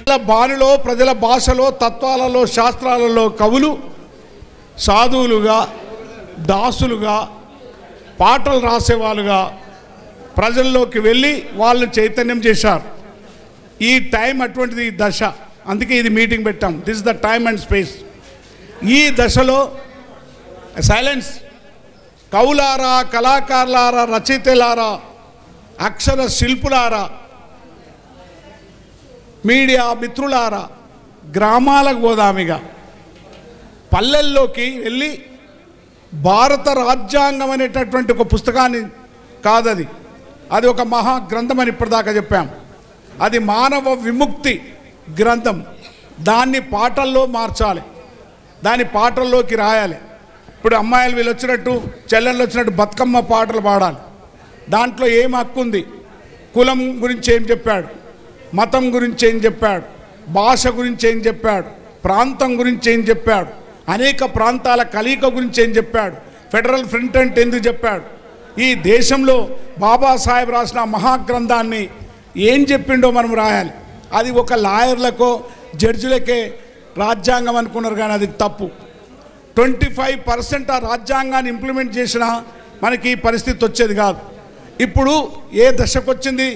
ప్రజల బాణిలో ప్రజల భాషలో తత్వాలలో శాస్త్రాలలో కవులు సాధువులుగా దాసులుగా పాటలు రాసేవాళ్ళుగా ప్రజల్లోకి వెళ్ళి వాళ్ళని చైతన్యం చేశారు ఈ టైం అటువంటిది ఈ దశ అందుకే ఇది మీటింగ్ పెట్టాం this the time and space ఈ దశలో సైలెన్స్ కవులారా కళాకారులారా రచయితలారా అక్షర శిల్పులారా మీడియా మిత్రులారా గ్రామాలకు పోదామిగా పల్లెల్లోకి వెళ్ళి భారత రాజ్యాంగం అనేటటువంటి ఒక పుస్తకాన్ని కాదది అది ఒక మహా గ్రంథం అని ఇప్పటిదాకా చెప్పాం అది మానవ విముక్తి గ్రంథం దాన్ని పాటల్లో మార్చాలి దాని పాటల్లోకి రాయాలి ఇప్పుడు అమ్మాయిలు వీళ్ళు వచ్చినట్టు చెల్లెళ్ళు వచ్చినట్టు బతుకమ్మ పాటలు పాడాలి దాంట్లో ఏం హక్కు ఉంది కులం గురించి ఏం చెప్పాడు మతం గురించి ఏం చెప్పాడు భాష గురించి ఏం చెప్పాడు ప్రాంతం గురించి ఏం చెప్పాడు అనేక ప్రాంతాల కలయిక గురించి ఏం చెప్పాడు ఫెడరల్ ఫ్రంట్ అంటే ఎందుకు చెప్పాడు ఈ దేశంలో బాబాసాహెబ్ రాసిన మహాగ్రంథాన్ని ఏం చెప్పిండో మనం రాయాలి అది ఒక లాయర్లకో జడ్జిలకే రాజ్యాంగం అనుకున్నారు కానీ అది తప్పు ట్వంటీ ఫైవ్ పర్సెంట్ ఆ రాజ్యాంగాన్ని ఇంప్లిమెంట్ చేసినా మనకి ఈ పరిస్థితి వచ్చేది కాదు ఇప్పుడు ఏ దశకు వచ్చింది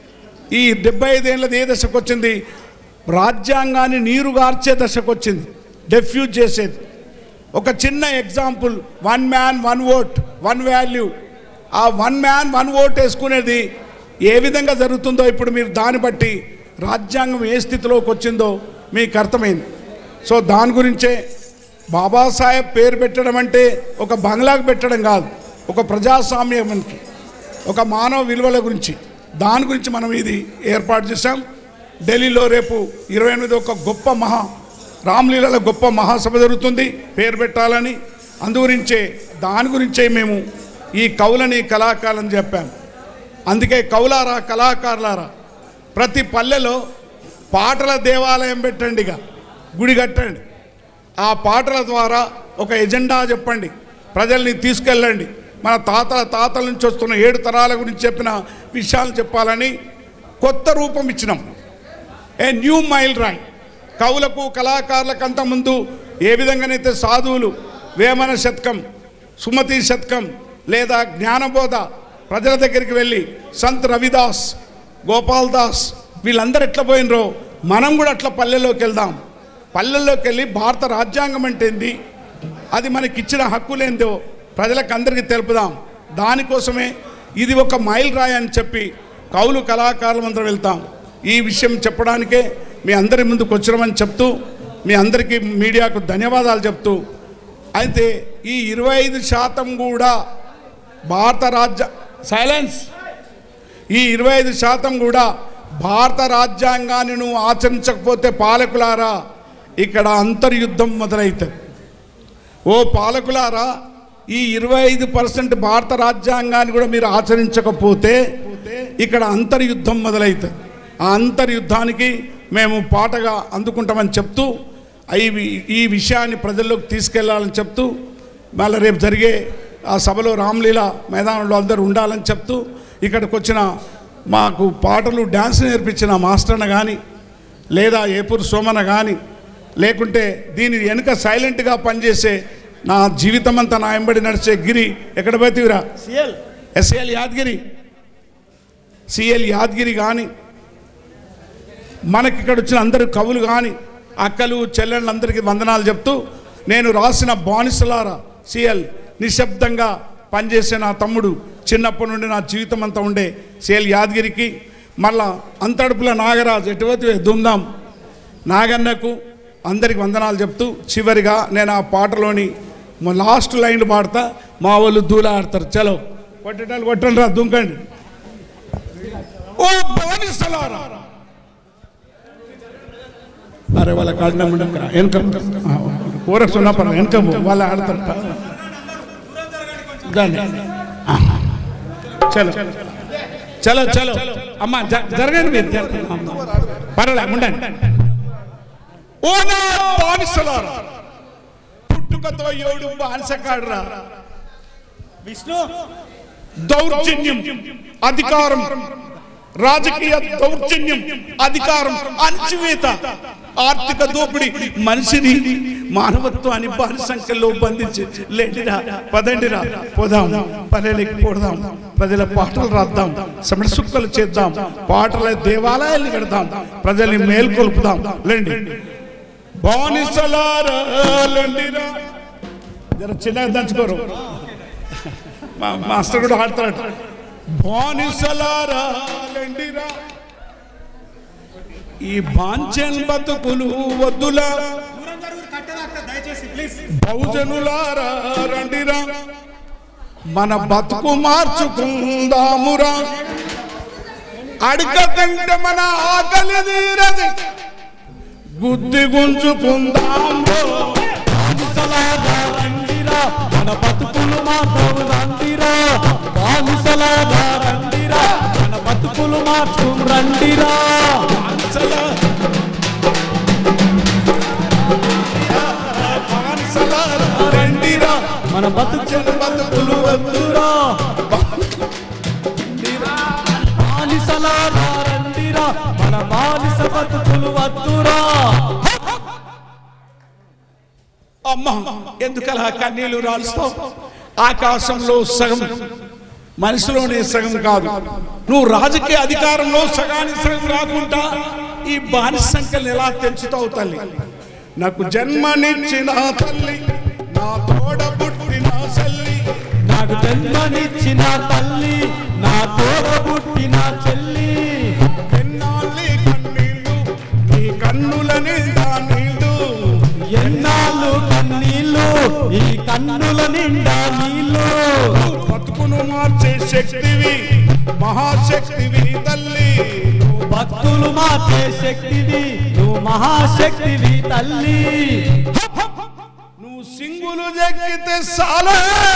ఈ డెబ్బై ఐదేళ్ళది ఏ దశకు వచ్చింది రాజ్యాంగాన్ని నీరుగార్చే దశకు వచ్చింది డెఫ్యూజ్ చేసేది ఒక చిన్న example one man one vote one value ఆ వన్ మ్యాన్ వన్ ఓట్ వేసుకునేది ఏ విధంగా జరుగుతుందో ఇప్పుడు మీరు దాన్ని బట్టి రాజ్యాంగం ఏ స్థితిలోకి వచ్చిందో మీకు అర్థమైంది సో దాని గురించే బాబాసాహెబ్ పేరు పెట్టడం అంటే ఒక బంగ్లాకు పెట్టడం కాదు ఒక ప్రజాస్వామ్యానికి ఒక మానవ విలువల గురించి దాని గురించి మనం ఇది ఏర్పాటు చేశాం ఢిల్లీలో రేపు ఇరవై ఎనిమిది ఒక గొప్ప మహా రామ్లీలల గొప్ప మహాసభ జరుగుతుంది పేరు పెట్టాలని అందుగురించే దాని గురించే మేము ఈ కవులని కళాకారులని చెప్పాం అందుకే కవులారా కళాకారులారా ప్రతి పల్లెలో పాటల దేవాలయం పెట్టండి ఇక గుడి కట్టండి ఆ పాటల ద్వారా ఒక ఎజెండా చెప్పండి ప్రజల్ని తీసుకెళ్ళండి మన తాతల తాతల నుంచి వస్తున్న ఏడు తరాల గురించి చెప్పిన విషయాలు చెప్పాలని కొత్త రూపం ఇచ్చినాం ఏ న్యూ మైల్ రాయ్ కవులకు కళాకారులకు అంతకుముందు ఏ విధంగానైతే సాధువులు వేమన శతకం సుమతి శతకం లేదా జ్ఞానబోధ ప్రజల దగ్గరికి వెళ్ళి సంత్ రవిదాస్ గోపాల్ దాస్ వీళ్ళందరూ ఎట్లా పోయినరో మనం కూడా అట్లా పల్లెల్లోకి వెళ్దాం పల్లెల్లోకి వెళ్ళి భారత రాజ్యాంగం అంటే ఏంది అది మనకిచ్చిన హక్కులేందో ప్రజలకు అందరికీ తెలుపుదాం దానికోసమే ఇది ఒక మైల్ రాయి అని చెప్పి కవులు కళాకారులు అందరం వెళ్తాం ఈ విషయం చెప్పడానికే మీ అందరి ముందుకు వచ్చినామని చెప్తూ మీ అందరికీ మీడియాకు ధన్యవాదాలు చెప్తూ అయితే ఈ ఇరవై ఐదు శాతం కూడా భారత రాజ్య సైలెన్స్ ఈ ఇరవై ఐదు శాతం కూడా భారత రాజ్యాంగాన్ని నువ్వు ఆచరించకపోతే పాలకులారా ఇక్కడ అంతర్యుద్ధం మొదలవుతుంది ఓ పాలకులారా ఈ ఇరవై ఐదు పర్సెంట్ భారత రాజ్యాంగాన్ని కూడా మీరు ఆచరించకపోతే ఇక్కడ అంతర్యుద్ధం మొదలవుతుంది ఆ అంతర్యుద్ధానికి మేము పాటగా అందుకుంటామని చెప్తూ ఈ ఈ విషయాన్ని ప్రజల్లోకి తీసుకెళ్లాలని చెప్తూ మళ్ళీ రేపు జరిగే ఆ సభలో రామ్లీల మైదానంలో అందరూ ఉండాలని చెప్తూ ఇక్కడికి వచ్చిన మాకు పాటలు డ్యాన్స్ నేర్పించిన మాస్టర్న కానీ లేదా ఏపూరు సోమన కానీ లేకుంటే దీని వెనుక సైలెంట్గా పనిచేసే నా జీవితం అంతా నా ఎంబడి నడిచే గిరి ఎక్కడ పోతీవిరా C L S L Yadagiri C L Yadagiri కానీ మనకి ఇక్కడ వచ్చిన అందరు కవులు కానీ అక్కలు చెల్లెళ్ళందరికీ వందనాలు చెప్తూ నేను రాసిన బానిసలారా సిఎల్ నిశ్శబ్దంగా పనిచేసే నా తమ్ముడు చిన్నప్పటి నుండి నా జీవితం అంతా ఉండే సిఎల్ యాదగిరికి మళ్ళా అంతడుపుల నాగరాజు ఎటువంటి దుందాం నాగన్నకు అందరికి వందనాలు చెప్తూ చివరిగా నేను ఆ పాటలోని మా లాస్ట్ లైన్ పాడతా మా వాళ్ళు దూలా ఆడతారు చలో కొట్టేటాలు కొట్టండి రా దుంకండి ఓ బానిసలారా అరే వాళ్ళ కాడిన వెనక కోరక్స్ ఉన్నా పర్లేదు వెనక పో, వాళ్ళు ఆడతారు దాన్ని. ఆ. చలో చలో చలో అమ్మ జ- జరగండి మీరు జరగండి. పర్వాలే ఉండండి ఓ నా బానిసలారా పుట్టుకతో ఏడు బానిసకాడరా విష్ణు దౌర్జన్యం అధికారం రాజకీయ దౌర్జన్యం అధికారం అణచివేత ఆర్థిక దోపిడీ మనిషిని మానవత్వాన్ని బాని సంఖ్యలో బంధించి లేండిరా పదండిరా పోదాం పల్లెలకి పోదాం ప్రజల పాటలు రాద్దాం సమర సుక్కలు చేద్దాం పాటల దేవాలయాలు కడదాం ప్రజల్ని మేల్కొల్పుదాం లేండి బానిసలారా లేండిరా జర చిన్నగా దంచుకోరు మా మాస్టర్ కూడా ఆడతాడు బానిసలారా లెండిరా ఈ బాంచన్ బతుకులు వద్దులా బహుజనులారా రండిరా మన బతుకు మార్చుకుందామురా అడక తింటే మన ఆకలి తీరది గుద్ది గుంజుకుందాం బానిసలాగా రండిరా మన బతుకులు మాత్రం రండిరా బానిసలాగా రండిరా మన బతుకులు మార్చు రండిరా రండిరా మన బతుకులు బతుకులు వద్దురా బానిసలాగా రండిరా మన బానిస బతుకులు వద్దురా అమ్మ ఎందుకలా కన్నీళ్లు రాలుస్తావు ఆకాశంలో సగం మనసులోనే సగం కాదు నువ్వు రాజకీయ అధికారంలో సగానికి సగం రాకుండా ఈ బానిస సంఖ్యలు ఎలా తెంచుతావు తల్లి నాకు జన్మనిచ్చిన తల్లి నా తోడ పుట్టిన సల్లి నాకు జన్మనిచ్చిన తల్లి నా తోడ పుట్టిన చెల్లి ఎన్నాళ్ళి కన్నీళ్ళు నీ కన్నుల నిండా నీళ్ళు ఎన్నాళ్ళు కన్నీళ్ళు ఈ కన్నుల నిండా నీళ్ళు బతుకును మార్చే శక్తివి మహాశక్తివి తల్లి నువ్వు భక్తులు మార్చే శక్తివి నువ్వు మహాశక్తివి తల్లి నువ్వు సింగులు జగ్గితే సాల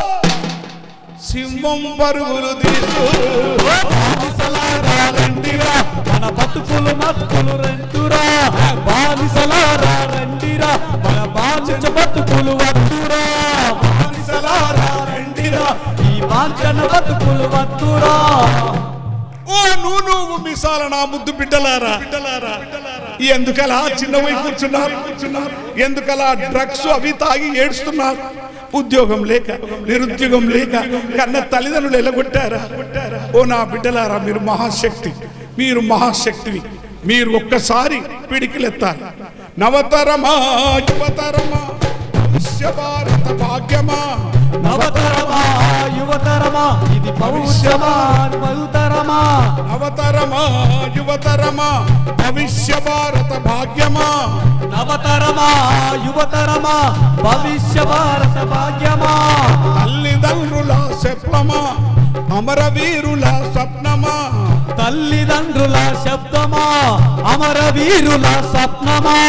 సింహం పరుగులు తీసు బానిసలారా రండిరా మన బతుకులు మతుకులు రెండురా బానిసలారా రండిరా మన బానిస బతుకులు వద్దురా బానిసలారా రండిరా ఈ వాంఛన బతుకులు వద్దురా ఓ నువ్వు నువ్వు మిసాల నా ముద్దు బిడ్డలారా ఎందుకలా చిన్నవై కూర్చున్నారు ఎందుకలా డ్రగ్స్ అవి తాగి ఏడుస్తున్నారు ఉద్యోగం లేక నిరుద్యోగం లేక కన్న తల్లిదండ్రులు ఎలగొట్టారా ఓ నా బిడ్డలారా మీరు మహాశక్తి మీరు మహాశక్తివి మీరు ఒక్కసారి పిడికిలెత్తాలి నవతరమా యువతరమా భవిష్య భారత భాగ్యమా నవతరమా యువతరమా ఇది భవిష్యమా బహుతరమా నవతరమా యువతరమా భవిష్య భారత భాగ్యమా నవతరమా యువతరమా భవిష్య భారత భాగ్యమా తల్లిదండ్రుల శప్లమా అమరవీరుల స్వప్నమా తల్లిదండ్రుల శబ్దమా అమరవీరుల స్వప్నమా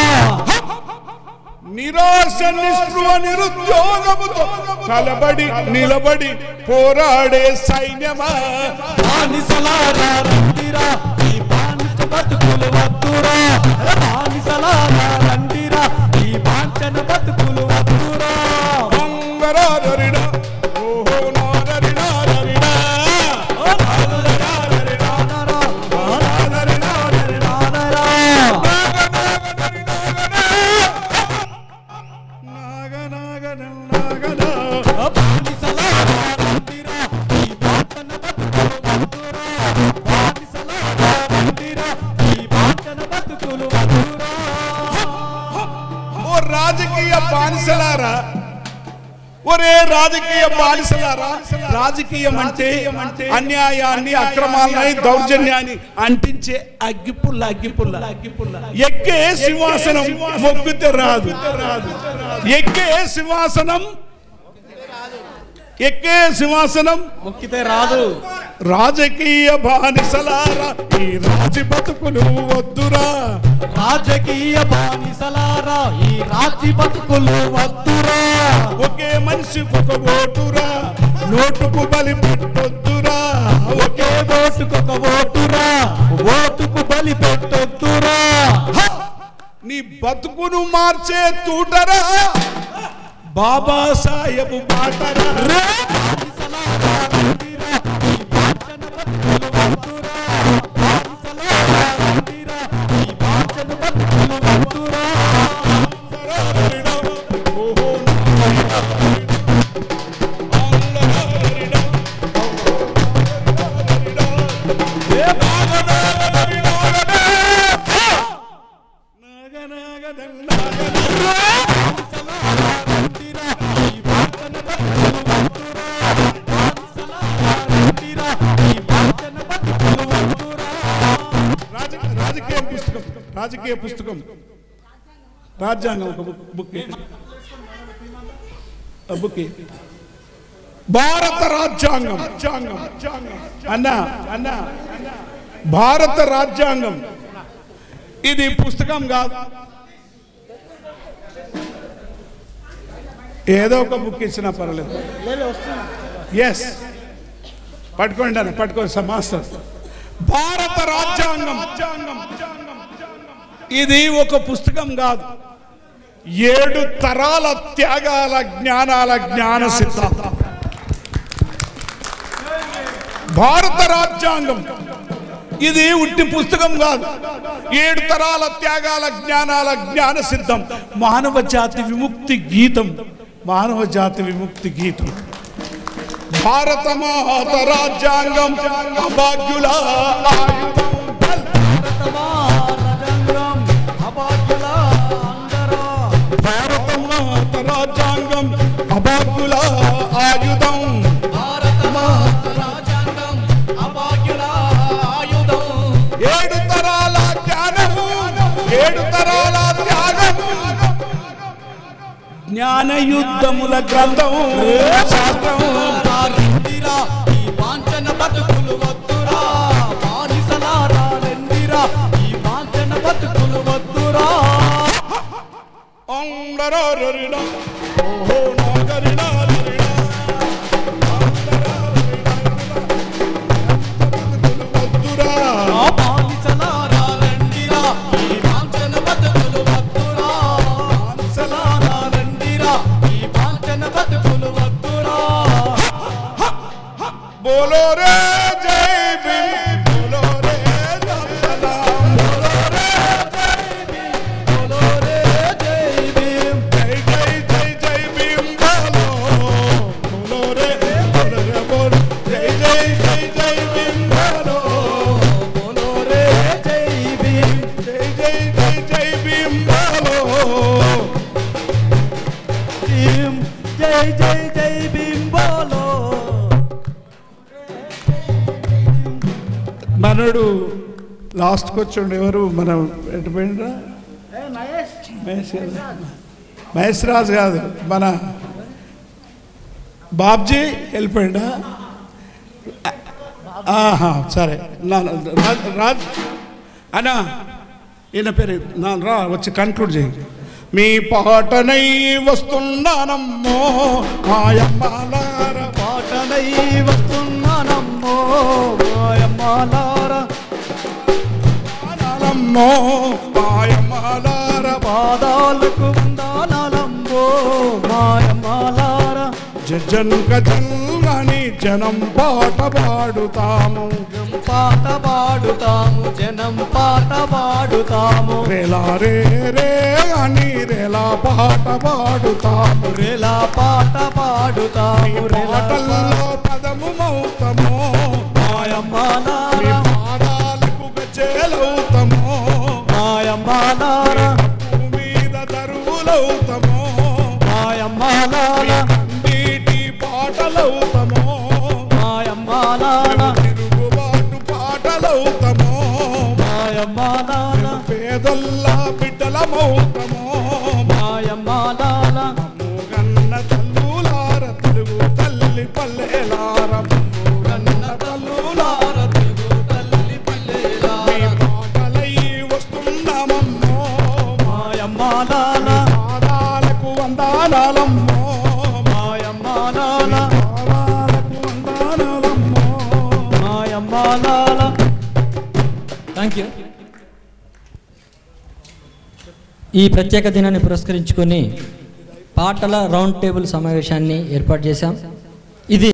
నిరాశ నిస్పృహ నిరుద్యోగముతో కలబడి నిలబడి పోరాడే సైన్యమా బానిసలారా రండిరా ఈ బానిస బతుకులు వద్దురా బానిసలారా రండిరా ఈ బాంచన బతుకులు వద్దురా అంగరారరిడా, ఓహో నారరిడారరిడా. నాగనాగన, నాగనా. ఓ రాజకీయ బానిసలారా ఒరే రాజకీయ బానిసలారా రాజకీయం అంటే అన్యాయాన్ని అక్రమాలని దౌర్జన్యాన్ని అంటించే అగ్గిపుల్ల అగ్గిపుల్ల ఎక్కే సింహాసనం మొక్కితే రాదు ఎక్కే సింహాసనం ఎక్కే సింహాసనం మొక్కితే రాదు రాజకీయ బానిసలారా ఈ రాజి బతుకులు వద్దురా రాజకీయ బానిసలారా ఈ రాజ్య బతుకులు వద్దురా ఒకే మనిషికి ఒక ఓటురా నోటుకు బలి పెట్టొద్దురా ఒకే ఓటుకొక ఓటురా ఓటుకు బలి పెట్టొద్దురా నీ బతుకును మార్చే తూటరా బాబా సాహెబ్ మాటరా బానిసలారా రండిరా, ఈ వాంఛన బతుకులు వద్దురా. రాజకీయ పుస్తకం రాజకీయ పుస్తకం రాజ్యాంగం ఒక బుక్ బుక్ ఆ బుక్ భారత రాజ్యాంగం రాజ్యాంగం అన్నా అన్నా భారత రాజ్యాంగం ఇది పుస్తకం కాదు ఏదో ఒక బుక్ ఇచ్చినా పర్వాలేదు ఎస్ పట్టుకోండి అన్న పట్టుకోండి సార్ మాస్టర్ భారత రాజ్యాంగం ఇది ఒక పుస్తకం కాదు ఏడు తరాల త్యాగాల జ్ఞానాల జ్ఞాన సిద్ధాంతం భారత రాజ్యాంగం ఇది ఉట్టి పుస్తకం కాదు ఏడు తరాల త్యాగాల జ్ఞానాల జ్ఞాన సిద్ధం మానవ జాతి విముక్తి గీతం మానవ జాతి విముక్తి గీతం భారత మాత రాజ్యాంగం అభాగ్యుల ఆయుధం భారతమారజంగం అభాగ్యుల అందరూ భారత మాత రాజ్యాంగం అభాగ్యుల ఆయుధం భారతమాత రాజ్యాంగం అభాగ్యుల ఆయుధం ఏడు తరాల జ్ఞానము ఏడు తరాల త్యాగము జ్ఞాన యుద్ధముల గ్రంథం శాస్త్రం రెండిరా ఈ వాంఛన బతుకులు వద్దురా బానిసలారా రెండిరా ఈ వాంఛన బతుకులు వద్దురా అండరరిడ ఓహో నాగరిడ రరిడ వద్దురా ఆ బానిసలారా రెండిరా ఈ వాంఛన బతుకులు వద్దురా బానిసలారా రెండిరా ఈ వాంఛన బతుకులు వద్దురా बोलो रे जय भीम बोलो रे राम सलाम बोलो रे బోలో రే జై భీమ్ जय जय जय जय भीम बोलो बोलो रे बोलो रे बोल जय जय जय जय भीम बोलो బోలో రే జై భీమ్ जय जय जय जय भीम बोलो భీమ్ జై జై జై భీమ్ బోలో మనడు లాస్ట్కి వచ్చిండు ఎవరు మన ఎటు పోయిండ్రా మహేష్ కదా? మహేష్ రాజు కాదు మన బాబ్జీ వెళ్ళిపోయిండా ఆహా సరే నా రాజ్ రాజ్ అన్నా ఈయన పేరు నా రా వచ్చి కన్క్లూడ్ చేయి మీ పాటనై వస్తున్నానమ్మో మాయమ్మాలార పాటనై వస్తున్నానమ్మో మాయమ్మాలారా పాడాలమ్మో మాయమ్మాలార పాదాలకు వందనాలమ్మో మాయమ్మాలారా జనక జన్మని జనం పాట పాడుతాము పాట పాడుతాము జనం పాట పాడుతాము రేలా రే రే అని రేలా పాట పాడుతాము రెలా పాట పాడుతాము రెలా పాటల్లో పదము మౌతము మీ మాయమ్మాలారా పాదాలకు గజేలవుతాము మాయమ్మాలారా మీద దరువులవుతాము మాయమ్మాలారా నీటి పాటలవుతాము మాయమ్మాలారా తిరుగుబాటు పాటలవుతాము మాయమ్మాలారా పేదల్లా బిడ్డలమవుతాము మాయమ్మాలారా మూగన్న తల్లులార తెలుగు తల్లి పల్లెలార మూగన్న తల్లులార తల్లులార తెలుగు తల్లి మీ పల్లెలారా పాటలై వస్తున్నామమ్మో మాయమ్మాలారా పాదాలకు వందానాలమ్మో మాయమ్మాలారా పాదాలకు వందానాలమ్మో మాయమ్మాలారా థ్యాంక్ యూ ఈ ప్రత్యేక దినాన్ని పురస్కరించుకొని పాటల రౌండ్ టేబుల్ సమావేశాన్ని ఏర్పాటు చేశాం ఇది